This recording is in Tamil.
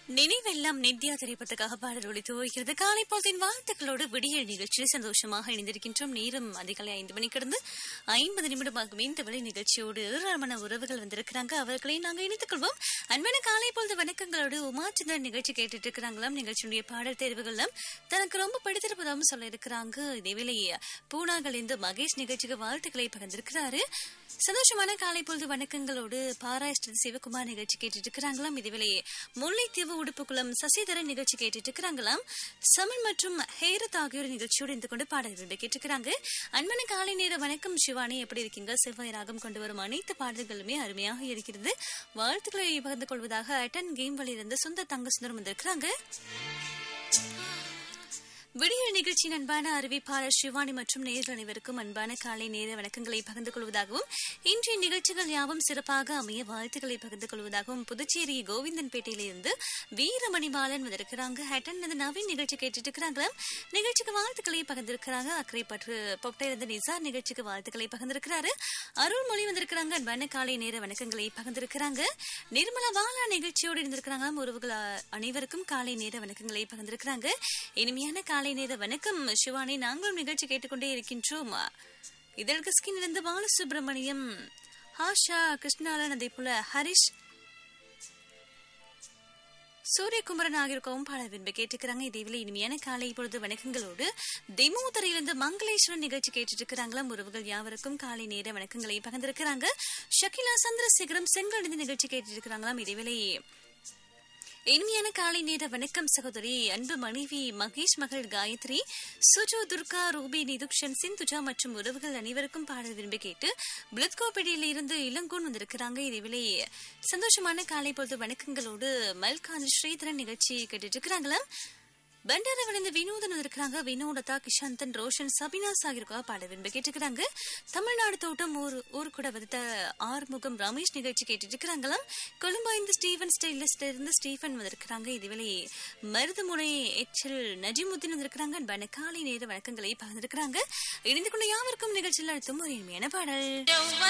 நினைவெல்லாம் நித்யா திரைப்படத்துக்காக பாடல் ஒளித்து வருகிறது காலை பொழுதின் வாழ்த்துக்களோடு விடியல் நிகழ்ச்சியில் சந்தோஷமாக இணைந்திருக்கின்றோம் நேரம் அதிகாலை ஐந்து மணி கடந்து ஐம்பது நிமிடமாகும் இந்த வேலை நிகழ்ச்சியோடு ஏராளமான உறவுகள் வந்திருக்கிறாங்க அவர்களை நாங்கள் இணைத்துக் கொள்வோம் அன்பான காலை பொழுது வணக்கங்களோடு உமாச்சந்திரன் நிகழ்ச்சி கேட்டுட்டு இருக்கிறாங்களாம் நிகழ்ச்சியுடைய பாடல் தேர்வுகள்லாம் தனக்கு ரொம்ப பிடித்திருப்பதாகவும் சொல்ல இருக்கிறாங்க இதேவேளை பூனாகள் இந்த மகேஷ் நிகழ்ச்சிக்கு வாழ்த்துக்களை பகிர்ந்திருக்கிறாரு சந்தோஷமான காலை பொழுது வணக்கங்களோடு பாராயஷ்டர் சிவகுமார் நிகழ்ச்சி கேட்டுட்டு இருக்கிறாங்களாம் இதுவேளை முல்லைத்தீவு உடுப்புக்குளம் சசிதரன் நிகழ்ச்சி கேட்டுட்டு இருக்கிறாங்களாம் சமன் மற்றும் ஹேரத் ஆகியோர் நிகழ்ச்சியோடு இருந்து கொண்டு பாடல்கள் கேட்டுக்கிறாங்க அன்பான காலை நேர வணக்கம் சிவானி எப்படி இருக்கீங்க செவ்வாய் ராகம் கொண்டு வரும் அனைத்து பாடல்களுமே அருமையாக இருக்கிறது வாழ்த்துக்களை பகிர்ந்து கொள்வதாக அட்டன் கேம் வழியிலிருந்து சொந்த தங்க சுந்தரம் வந்திருக்கிறாங்க விடியல் நிகழ்ச்சியின் அன்பான அறிவிப்பாளர் சிவானி மற்றும் நேர்கள் அனைவருக்கும் அன்பான காலை நேர வணக்கங்களை பகிர்ந்து கொள்வதாகவும் இன்றைய நிகழ்ச்சிகள் யாவும் சிறப்பாக அமைய வாழ்த்துக்களை பகிர்ந்து கொள்வதாகவும் புதுச்சேரி கோவிந்தன்பேட்டையிலிருந்து வீரமணிபாலன் வந்திருக்கிறாங்க ஹட்டன் இந்த நவீன் நிகழ்ச்சி கேட்டுட்டு இருக்கிறாங்க நிகழ்ச்சிக்கு வாழ்த்துக்களை பகிர்ந்திருக்கிறாங்க அக்கறை பற்று பொப்டையிலிருந்து நிசார் நிகழ்ச்சிக்கு வாழ்த்துக்களை பகிர்ந்திருக்கிறாரு அருள்மொழி வந்திருக்கிறாங்க அன்பான காலை நேர வணக்கங்களை பகிர்ந்திருக்கிறாங்க நிர்மலா பாலா நிகழ்ச்சியோடு இருந்திருக்கிறாங்க உறவுகள் அ- அனைவருக்கும் காலை நேர வணக்கங்களை பகிர்ந்திருக்கிறாங்க இனிமையான காலை நேர வணக்கம் சிவானி நாங்களும் நிகழ்ச்சி கேட்டுக்கொண்டே இருக்கின்றோம் இதழ் கிஸ்கினிலிருந்து பாலசுப்ரமணியம் ஹாஷா கிருஷ்ணாலன் அதே போல ஹரிஷ் சூரியகுமரன் ஆகியோருக்கவும் பாடல் விரும்ப கேட்டுக்கிறாங்க இதேவேளை இனிமையான காலை பொழுது வணக்கங்களோடு தெமுத்தரையிலிருந்து மங்களேஸ்வரன் நிகழ்ச்சி கேட்டுட்டு இருக்கிறாங்களாம் உறவுகள் யாவருக்கும் காலை நேர வணக்கங்களை பகிர்ந்திருக்கிறாங்க ஷகிலா சந்திரசேகரம் செங்கல் நிகழ்ச்சி கேட்டுட்டு இருக்கிறாங்களாம் இதேவேளை இனிமையான காலை நேர வணக்கம் சகோதரி அன்பு மனைவி மகேஷ் மகள் காயத்ரி சுஜு துர்கா ரூபி நிதுக்ஷன் சிந்துஜா மற்றும் உறவுகள் அனைவருக்கும் பாடல் விரும்பி கேட்டு பிளத்கோபேடியில இருந்து இளங்கோன் வந்திருக்கிறாங்க இதேவேளை சந்தோஷமான காலை பொழுது வணக்கங்களோடு மல்காந்த் ஸ்ரீதரன் நிகழ்ச்சி கேட்டுட்டு இருக்கிறாங்களாம் பண்டார விழுந்து வினோதன் இருக்கிறாங்க வினோததா கிஷாந்தன் ரோஷன் சபினாஸ் ஆகியிருக்கா பாட விரும்பி கேட்டுக்கிறாங்க தமிழ்நாடு தோட்டம் ஊர் ஊர் கூட வந்த ஆறுமுகம் ரமேஷ் நிகழ்ச்சி கேட்டுட்டு இருக்கிறாங்களாம் கொழும்பாய்ந்து ஸ்டீவன் ஸ்டைலிஸ்ட்ல இருந்து ஸ்டீஃபன் வந்திருக்கிறாங்க இதுவேளை மருதுமுனை எச்சல் நஜிமுத்தின் வந்திருக்கிறாங்க அன்பான காலை நேர வணக்கங்களை பகிர்ந்திருக்கிறாங்க இணைந்து கொண்ட யாவருக்கும் நிகழ்ச்சியில் அடுத்தும் ஒரு இனிமையான பாடல்